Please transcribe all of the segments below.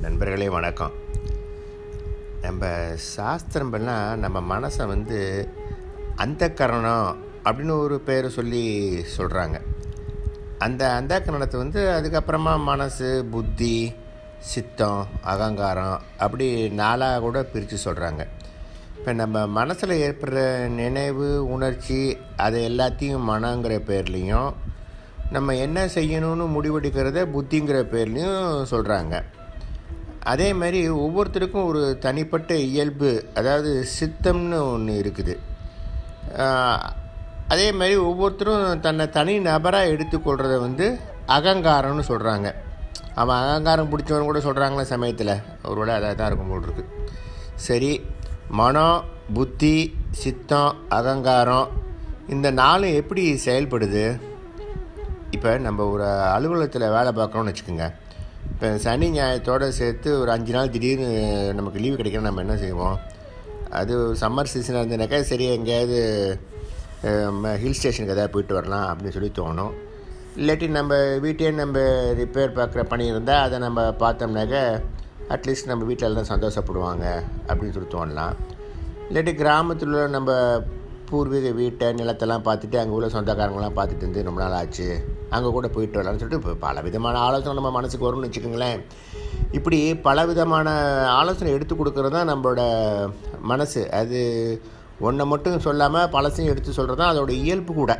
நண்பர்களே வணக்கம் நம்ம சாஸ்திரம்பெல்லாம் நம்ம மனசை வந்து அந்த கரணம் அப்படின்னு ஒரு பேர் சொல்லி சொல்கிறாங்க அந்த அந்த கரணத்தை வந்து அதுக்கப்புறமா மனசு புத்தி சித்தம் அகங்காரம் அப்படி நாளாக கூட பிரித்து சொல்கிறாங்க இப்போ நம்ம மனசில் ஏற்படுற நினைவு உணர்ச்சி அது எல்லாத்தையும் மனங்கிற பேர்லேயும் நம்ம என்ன செய்யணும்னு முடிவெடுக்கிறத புத்திங்கிற பேர்லேயும் சொல்கிறாங்க அதே மாதிரி ஒவ்வொருத்தருக்கும் ஒரு தனிப்பட்ட இயல்பு அதாவது சித்தம்னு ஒன்று இருக்குது ஆஹ், அதே மாதிரி ஒவ்வொருத்தரும் தன்னை தனி நபராக எடுத்துக்கொள்கிறத வந்து அகங்காரம்னு சொல்கிறாங்க அவன் அகங்காரம் பிடிச்சவன் கூட சொல்கிறாங்களே சமயத்தில் ஒருவேளை அதாக தான் இருக்கும் போல் இருக்கு சரி மனம் புத்தி சித்தம் அகங்காரம் இந்த நாலும் எப்படி செயல்படுது இப்போ நம்ம ஒரு அலுவலகத்தில் வேலை பார்க்குறோம்னு வச்சுக்கோங்க இப்போ சனி ஞாயிறத்தோடு சேர்த்து ஒரு அஞ்சு நாள் திடீர்னு நமக்கு லீவு கிடைக்கணும் நம்ம என்ன செய்வோம் அது சம்மர் சீசனாக இருந்தனாக்கா சரி எங்கேயாவது ஹில் ஸ்டேஷனுக்கு எதாவது போயிட்டு வரலாம் அப்படின்னு சொல்லி தோணும் இல்லாட்டி நம்ம வீட்டையே நம்ம ரிப்பேர் பார்க்குற பணி இருந்தால் அதை நம்ம பார்த்தோம்னாக்க அட்லீஸ்ட் நம்ம வீட்டில் எல்லாம் சந்தோஷப்படுவாங்க அப்படின்னு சொல்லி தோணலாம் இல்லாட்டி கிராமத்தில் உள்ள நம்ம பூர்வீக வீட்டை நிலத்தெல்லாம் பார்த்துட்டு அங்கே உள்ள சொந்தக்காரங்களாம் பார்த்துட்டு இருந்து ரொம்ப நாள் ஆச்சு அங்கே கூட போயிட்டு வரலாம்னு சொல்லிட்டு இப்போ பல விதமான ஆலோசனை நம்ம மனசுக்கு வரும்னு வச்சுக்கோங்களேன் இப்படி பல விதமான ஆலோசனை எடுத்து கொடுக்கறது தான் நம்மளோட மனசு அது ஒன்றை மட்டும் சொல்லாமல் பழசையும் எடுத்து சொல்கிறது தான் அதோட இயல்பு கூட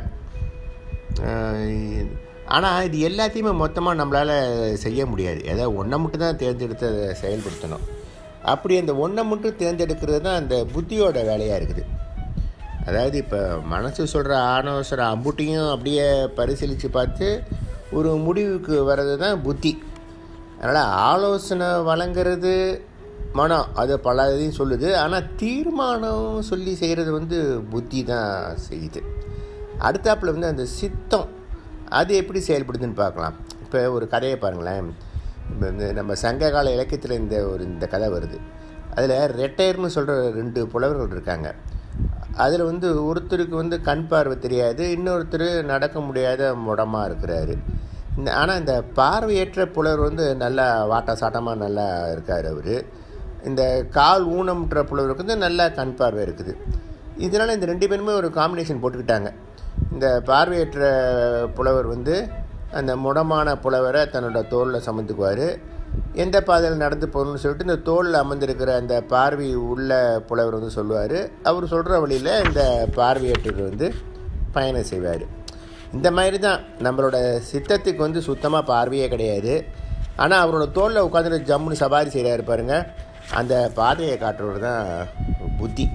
ஆனால் இது எல்லாத்தையுமே மொத்தமாக நம்மளால் செய்ய முடியாது ஏதோ ஒன்றை மட்டும் தான் தேர்ந்தெடுத்து அதை செயல்படுத்தணும் அப்படி அந்த ஒன்றை மட்டும் தேர்ந்தெடுக்கிறது தான் அந்த புத்தியோட வேலையாக இருக்குது அதாவது இப்போ மனசு சொல்கிற ஆலோசனை அம்புட்டியும் அப்படியே பரிசீலித்து பார்த்து ஒரு முடிவுக்கு வர்றது தான் புத்தி அதனால் ஆலோசனை வழங்குறது மனம் அது பல இதையும் சொல்லுது ஆனால் தீர்மானம் சொல்லி செய்கிறது வந்து புத்தி தான் செய்யுது அடுத்தாப்புல வந்து அந்த சித்தம் அது எப்படி செயல்படுதுன்னு பார்க்கலாம் இப்போ ஒரு கதையை பாருங்களேன் இப்போ இந்த நம்ம சங்க கால இலக்கியத்தில் இந்த ஒரு இந்த கதை வருது அதில் ரெட்டையர்னு சொல்கிற ரெண்டு புலவர்கள் இருக்காங்க அதில் வந்து ஒருத்தருக்கு வந்து கண் பார்வை தெரியாது இன்னொருத்தர் நடக்க முடியாத முடமாக இருக்கிறாரு இந்த ஆனால் இந்த பார்வையற்ற புலவர் வந்து நல்லா வாட்ட சாட்டமாக நல்லா இருக்கார் அவர் இந்த கால் ஊனம்ன்ற புலவருக்கு வந்து நல்லா கண் பார்வை இருக்குது இதனால் இந்த ரெண்டு பேருமே ஒரு காம்பினேஷன் போட்டுக்கிட்டாங்க இந்த பார்வையற்ற புலவர் வந்து அந்த முடமான புலவரை தன்னோட தோளில் சுமந்துக்குவார் எந்த பாதையில் நடந்து போகணும்னு சொல்லிட்டு இந்த தோளில் அமர்ந்திருக்கிற அந்த பார்வை உள்ள புலவர் வந்து சொல்லுவார் அவர் சொல்கிற வழியில் இந்த பார்வையற்றவர் வந்து பயணம் செய்வார் இந்த மாதிரி தான் நம்மளோட சித்தத்துக்கு வந்து சுத்தமாக பார்வையே கிடையாது ஆனால் அவரோட தோளில் உட்காந்துட்டு ஜம்முன்னு சவாரி செய்கிறாரு பாருங்க அந்த பாதையை காட்டுறவர் தான் புத்தி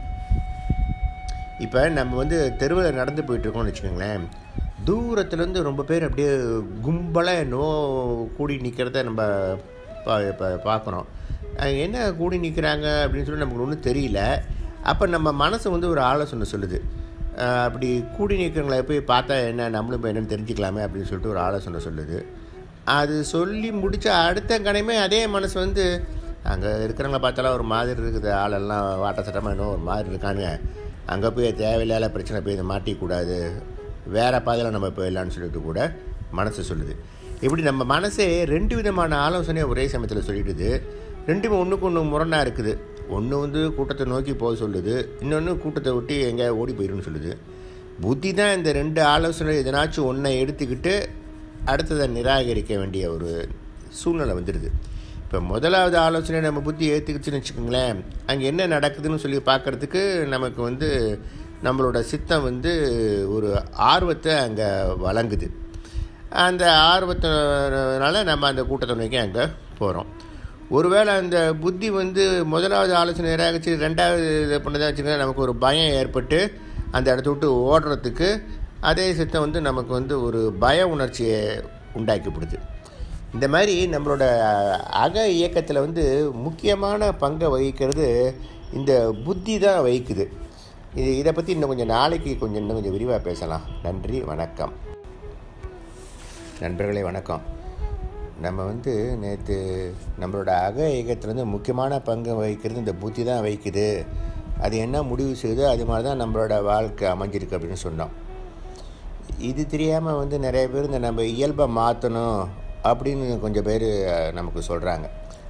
இப்போ நம்ம வந்து தெருவில் நடந்து போயிட்டுருக்கோம்னு வச்சுக்கோங்களேன் தூரத்துலேருந்து ரொம்ப பேர் அப்படியே கும்பலாக நோ கூடி நிற்கிறத நம்ம பா இப்போ பார்க்குறோம் அங்க என்ன கூடி நிற்கிறாங்க அப்படின்னு சொல்லி நமக்கு ஒன்றும் தெரியல அப்போ நம்ம மனசு வந்து ஒரு ஆலோசனை சொல்லுது அஹ் அப்படி கூடி நிற்கிறவங்கள போய் பார்த்தா என்ன நம்மளும் இப்போ என்னன்னு தெரிஞ்சுக்கலாமே அப்படின்னு சொல்லிட்டு ஒரு ஆலோசனை சொல்லுது அது சொல்லி முடித்த அடுத்த கணமே அதே மனசு வந்து அங்கே இருக்கிறவங்கள பார்த்தாலும் ஒரு மாதிரி இருக்குது ஆளெல்லாம் வாட்ட சட்டமாக இன்னும் ஒரு மாதிரி இருக்கானுங்க அங்கே போய் தேவையில்லாத பிரச்சனை போய் இதை மாட்டிக்கூடாது வேறு பாதையில் நம்ம போயிடலான்னு சொல்லிட்டு கூட மனசு சொல்லுது இப்படி நம்ம மனசே ரெண்டு விதமான ஆலோசனையை ஒரே சமயத்தில் சொல்லிடுது ரெண்டுமே ஒன்றுக்கு ஒன்று முரணாக இருக்குது ஒன்று வந்து கூட்டத்தை நோக்கி போக சொல்லுது இன்னொன்று கூட்டத்தை விட்டு எங்கேயா ஓடி போயிடுன்னு சொல்லுது புத்தி தான் இந்த ரெண்டு ஆலோசனை எதனாச்சும் ஒன்றை எடுத்துக்கிட்டு அடுத்ததை நிராகரிக்க வேண்டிய ஒரு சூழ்நிலை வந்துடுது இப்போ முதலாவது ஆலோசனை நம்ம புத்தி ஏற்றுக்குச்சுன்னு வச்சுக்கோங்களேன் அங்கே என்ன நடக்குதுன்னு சொல்லி பார்க்குறதுக்கு நமக்கு வந்து நம்மளோட சித்தம் வந்து ஒரு ஆர்வத்தை அங்கே வழங்குது அந்த ஆர்வத்தினால நம்ம அந்த கூட்டத்தை நோக்கி அங்கே போகிறோம் ஒருவேளை அந்த புத்தி வந்து முதலாவது ஆலோசனை நிராகரிச்சு ரெண்டாவது இது பண்ணதான் வச்சுக்கோங்க நமக்கு ஒரு பயம் ஏற்பட்டு அந்த இடத்த விட்டு ஓடுறதுக்கு அதே சித்தம் வந்து நமக்கு வந்து ஒரு பய உணர்ச்சியை உண்டாக்கிப்படுது இந்த மாதிரி நம்மளோட அக இயக்கத்தில் வந்து முக்கியமான பங்கை வகிக்கிறது இந்த புத்தி தான் வகிக்குது இது இதை பற்றி இன்னும் கொஞ்சம் நாளைக்கு கொஞ்சம் இன்னும் கொஞ்சம் விரிவாக பேசலாம் நன்றி வணக்கம் நண்பர்களே வணக்கம் நம்ம வந்து நேற்று நம்மளோட அக இயக்கத்தில் வந்து முக்கியமான பங்கு வகிக்கிறது இந்த புத்தி தான் வகிக்குது அது என்ன முடிவு செய்யுதோ அது மாதிரி தான் நம்மளோட வாழ்க்கை அமைஞ்சிருக்கு அப்படின்னு சொன்னோம் இது தெரியாமல் வந்து நிறைய பேர் இந்த நம்ம இயல்பை மாற்றணும் அப்படின்னு கொஞ்சம் பேர் நமக்கு சொல்கிறாங்க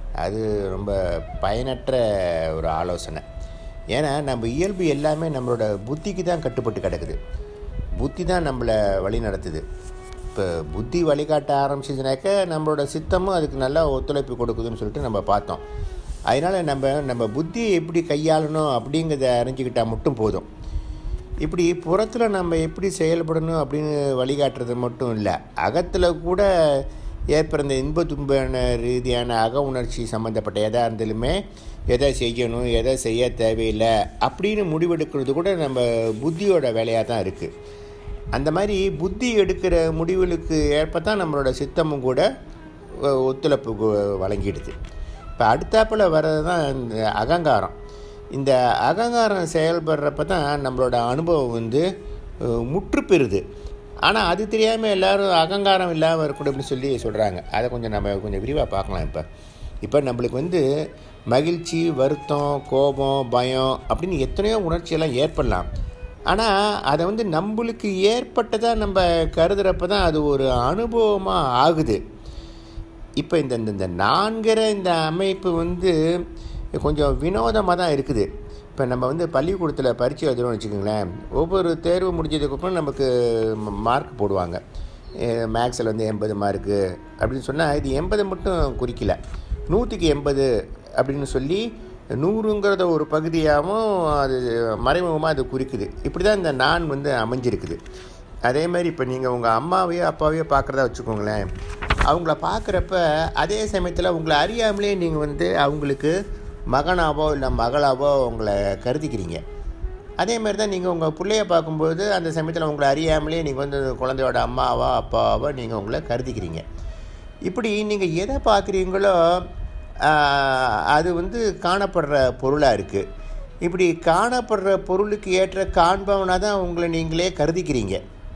அது ரொம்ப பயனற்ற ஒரு ஆலோசனை ஏன்னா நம்ம இயல்பு எல்லாமே நம்மளோட புத்திக்கு தான் கட்டுப்பட்டு கிடக்குது புத்தி தான் நம்மளை வழி நடத்துது இப்போ புத்தி வழிகாட்ட ஆரம்பிச்சிச்சுனாக்க நம்மளோட சித்தமும் அதுக்கு நல்லா ஒத்துழைப்பு கொடுக்குதுன்னு சொல்லிட்டு நம்ம பார்த்தோம் அதனால் நம்ம நம்ம புத்தியை எப்படி கையாளணும் அப்படிங்கிறத அறிஞ்சிக்கிட்டால் மட்டும் போதும் இப்படி புறத்தில் நம்ம எப்படி செயல்படணும் அப்படின்னு வழிகாட்டுறது மட்டும் இல்லை அகத்தில் கூட ஏற்படுற இந்த இன்ப துன்ப ரீதியான அக உணர்ச்சி சம்மந்தப்பட்ட எதாக இருந்தாலுமே எதை செய்யணும் எதை செய்ய தேவையில்லை அப்படின்னு முடிவெடுக்கிறது கூட நம்ம புத்தியோட வேலையாக தான் இருக்குது அந்த மாதிரி புத்தி எடுக்கிற முடிவுகளுக்கு ஏற்ப தான் நம்மளோட சித்தமும் கூட ஒ- ஒத்துழைப்பு கு- வழங்கிடுது இப்போ அடுத்தாப்பில் வர்றது தான் இந்த அகங்காரம் இந்த அகங்காரம் செயல்படுறப்ப தான் நம்மளோட அனுபவம் வந்து அஹ், முற்று பெறுது ஆனால் அது தெரியாமல் எல்லாரும் அகங்காரம் இல்லாமல் இருக்கணும் அப்படின்னு சொல்லி சொல்கிறாங்க அதை கொஞ்சம் நம்ம கொஞ்சம் விரிவாக பார்க்கலாம் இப்போ இப்போ நம்மளுக்கு வந்து மகிழ்ச்சி வருத்தம் கோபம் பயம் அப்படின்னு எத்தனையோ உணர்ச்சியெல்லாம் ஏற்படலாம் ஆனால் அதை வந்து நம்மளுக்கு ஏற்பட்டதாக நம்ம கருதுறப்ப தான் அது ஒரு அனுபவமாக ஆகுது இப்போ இந்த இந்த- இந்த நான்கிற இந்த அமைப்பு வந்து கொஞ்சம் வினோதமாக தான் இருக்குது இப்போ நம்ம வந்து பள்ளிக்கூடத்தில் பரீட்சை எழுதுறோம்னு வச்சுக்கோங்களேன் ஒவ்வொரு தேர்வு முடிஞ்சதுக்கப்புறம் நமக்கு மார்க் போடுவாங்க மேக்ஸில் வந்து எண்பது மார்க்கு அப்படின்னு சொன்னால் இது எண்பது மட்டும் குறிக்கல நூற்றுக்கு எண்பது அப்படின்னு சொல்லி நூறுங்கிறத ஒரு பகுதியாகவும் அது மறைமுகமாக அது குறிக்குது இப்படி தான் இந்த நான் வந்து அமைஞ்சிருக்குது அதே மாதிரி இப்போ நீங்கள் உங்கள் அம்மாவையோ அப்பாவையோ பார்க்குறதா வச்சுக்கோங்களேன் அவங்கள பார்க்குறப்ப அதே சமயத்தில் உங்களை அறியாமலே நீங்கள் வந்து அவங்களுக்கு மகனாவோ இல்லை மகளாவோ உங்களை கருதிக்கிறீங்க அதே மாதிரி தான் நீங்கள் உங்கள் பிள்ளைய பார்க்கும்போது அந்த சமயத்தில் உங்களை அறியாமலே நீங்கள் வந்து குழந்தையோட அம்மாவோ அப்பாவோ நீங்கள் உங்களை கருதிக்கிறீங்க இப்படி நீங்கள் எதை பார்க்குறீங்களோ ஆஹ், அது வந்து காணப்படுற பொருளாக இருக்குது இப்படி காணப்படுற பொருளுக்கு ஏற்ற காண்பவனாக தான் உங்களை நீங்களே கருதிக்கிறீங்க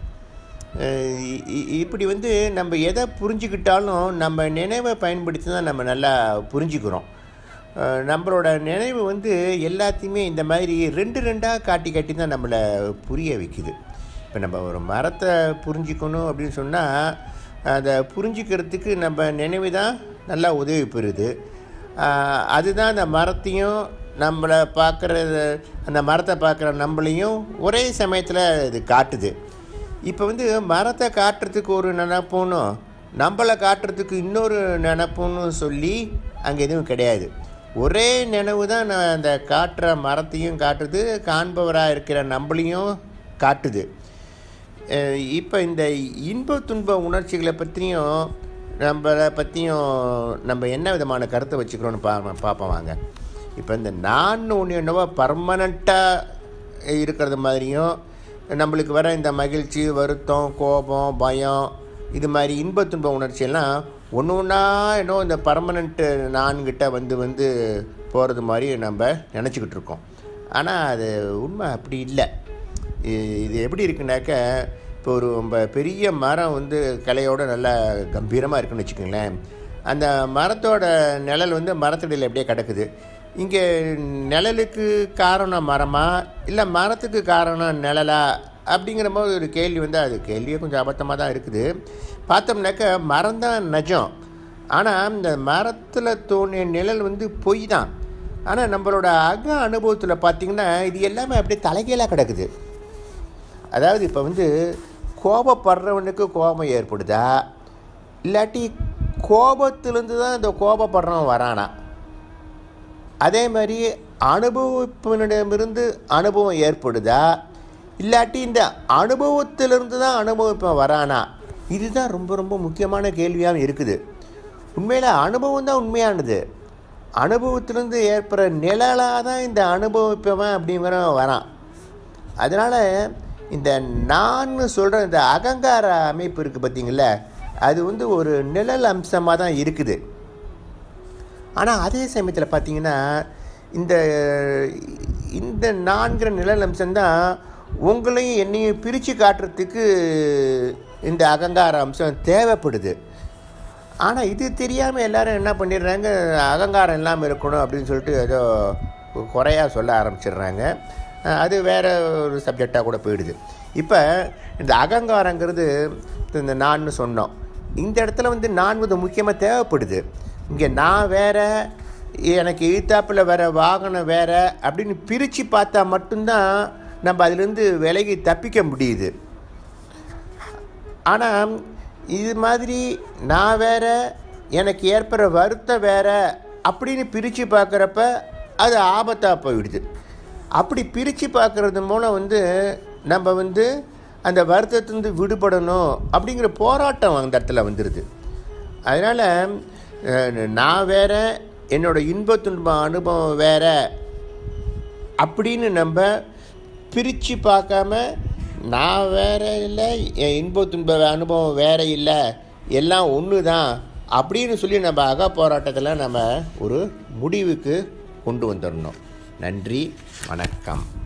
அஹ் இ- இ- இப்படி வந்து நம்ம எதை புரிஞ்சுக்கிட்டாலும் நம்ம நினைவை பயன்படுத்தி தான் நம்ம நல்லா புரிஞ்சுக்கிறோம் அஹ் நம்மளோட நினைவு வந்து எல்லாத்தையுமே இந்த மாதிரி ரெண்டு ரெண்டாக காட்டி காட்டி தான் நம்மளை புரிய வைக்குது இப்போ நம்ம ஒரு மரத்தை புரிஞ்சுக்கணும் அப்படின்னு சொன்னால் அதை புரிஞ்சுக்கிறதுக்கு நம்ம நினைவு தான் நல்லா உதவி பெறுது அஹ் அதுதான் அந்த மரத்தையும் நம்மளை பார்க்குற அந்த மரத்தை பார்க்குற நம்மளையும் ஒரே சமயத்தில் இது காட்டுது இப்போ வந்து மரத்தை காட்டுறதுக்கு ஒரு நினப்புன்னும் நம்மளை காட்டுறதுக்கு இன்னொரு நினப்புன்னு சொல்லி அங்கே எதுவும் கிடையாது ஒரே நினைவு தான் நான் அந்த காட்டுற மரத்தையும் காட்டுது காண்பவராக இருக்கிற நம்மளையும் காட்டுது அஹ் இப்போ இந்த இன்ப துன்ப உணர்ச்சிகளை பற்றியும் நம்மளை பற்றியும் நம்ம என்ன விதமான கருத்தை வச்சுக்கிறோன்னு பா பார்ப்போம் வாங்க இப்போ இந்த நான் ஒன்று என்னவோ பர்மனண்ட்டாக இருக்கிறது மாதிரியும் நம்மளுக்கு வர இந்த மகிழ்ச்சி வருத்தம் கோபம் பயம் இது மாதிரி இன்ப துன்ப உணர்ச்சியெல்லாம் ஒன்று ஒன்றா என்னோ இந்த பர்மனண்ட்டு நான்கிட்ட வந்து வந்து போகிறது மாதிரி நம்ம நினச்சிக்கிட்டு இருக்கோம் ஆனால் அது உண்மை அப்படி இல்லை இ- இது எப்படி இருக்குனாக்க இப்போ ஒரு ரொம்ப பெரிய மரம் வந்து கிளையோட நல்லா கம்பீரமாக இருக்குன்னு வச்சுக்கோங்களேன் அந்த மரத்தோட நிழல் வந்து மரத்தடியில் அப்படியே கிடக்குது இங்கே நிழலுக்கு காரணம் மரமா இல்லை மரத்துக்கு காரணம் நிழலா அப்படிங்கிற போது ஒரு கேள்வி வந்து அது கேள்வியே கொஞ்சம் அபத்தமாக தான் இருக்குது பார்த்தோம்னாக்க மரம் தான் நிஜம் ஆனால் இந்த மரத்தில் தோணிய நிழல் வந்து பொய் தான் ஆனால் நம்மளோட அக அனுபவத்தில் பார்த்திங்கன்னா இது எல்லாமே அப்படியே தலைகீழாக கிடக்குது அதாவது இப்போ வந்து கோபப்படுறவனுக்கு கோபம் ஏற்படுதா இல்லாட்டி கோபத்திலேருந்து தான் இந்த கோபப்படுறவன் வரானா அதே மாதிரி அனுபவிப்பவனிடமிருந்து அனுபவம் ஏற்படுதா இல்லாட்டி இந்த அனுபவத்திலிருந்து தான் அனுபவிப்பவன் வரானா இதுதான் ரொம்ப ரொம்ப முக்கியமான கேள்வியாக இருக்குது உண்மையில் அனுபவம் தான் உண்மையானது அனுபவத்திலேருந்து ஏற்படுற நிழலாக தான் இந்த அனுபவிப்பவன் அப்படிங்கிறவன் வரான் அதனால் இந்த நான் சொல்கிற இந்த அகங்கார அமைப்பு இருக்குது பார்த்தீங்களா அது வந்து ஒரு நிழல் அம்சமாக தான் இருக்குது ஆனால் அதே சமயத்தில் பார்த்தீங்கன்னா இந்த இந்த நான்கிற நிழல் அம்சம்தான் உங்களையும் என்னையும் பிரித்து காட்டுறதுக்கு இந்த அகங்கார அம்சம் தேவைப்படுது ஆனால் இது தெரியாமல் எல்லாரும் என்ன பண்ணிடுறாங்க அகங்காரம் இல்லாமல் இருக்கணும் அப்படின்னு சொல்லிட்டு ஏதோ குறையாக சொல்ல ஆரம்பிச்சிடுறாங்க அஹ் அது வேற ஒரு சப்ஜெக்டாக கூட போயிடுது இப்போ இந்த அகங்காரங்கிறது இந்த நான்னு சொன்னோம் இந்த இடத்துல வந்து நான் வந்து முக்கியமாக தேவைப்படுது இங்கே நான் வேற எனக்கு எழுத்தாப்பில் வர வாகனம் வேற அப்படின்னு பிரித்து பார்த்தா மட்டும்தான் நம்ம அதிலிருந்து விலகி தப்பிக்க முடியுது ஆனால் இது மாதிரி நான் வேற எனக்கு ஏற்படுற வருத்தம் வேற அப்படின்னு பிரித்து பார்க்குறப்ப அது ஆபத்தாக போயிடுது அப்படி பிரித்து பார்க்குறது மூலம் வந்து நம்ம வந்து அந்த வருத்தத்திலிருந்து விடுபடணும் அப்படிங்கிற போராட்டம் அந்த இடத்துல வந்துடுது அதனால் நான் வேற என்னோட இன்ப துன்ப அனுபவம் வேற அப்படின்னு நம்ம பிரித்து பார்க்காம நான் வேற இல்லை என் இன்ப துன்ப அனுபவம் வேற இல்லை எல்லாம் ஒன்று தான் அப்படின்னு சொல்லி நம்ம அக போராட்டத்தில் நம்ம ஒரு முடிவுக்கு கொண்டு வந்துடணும் நன்றி வணக்கம்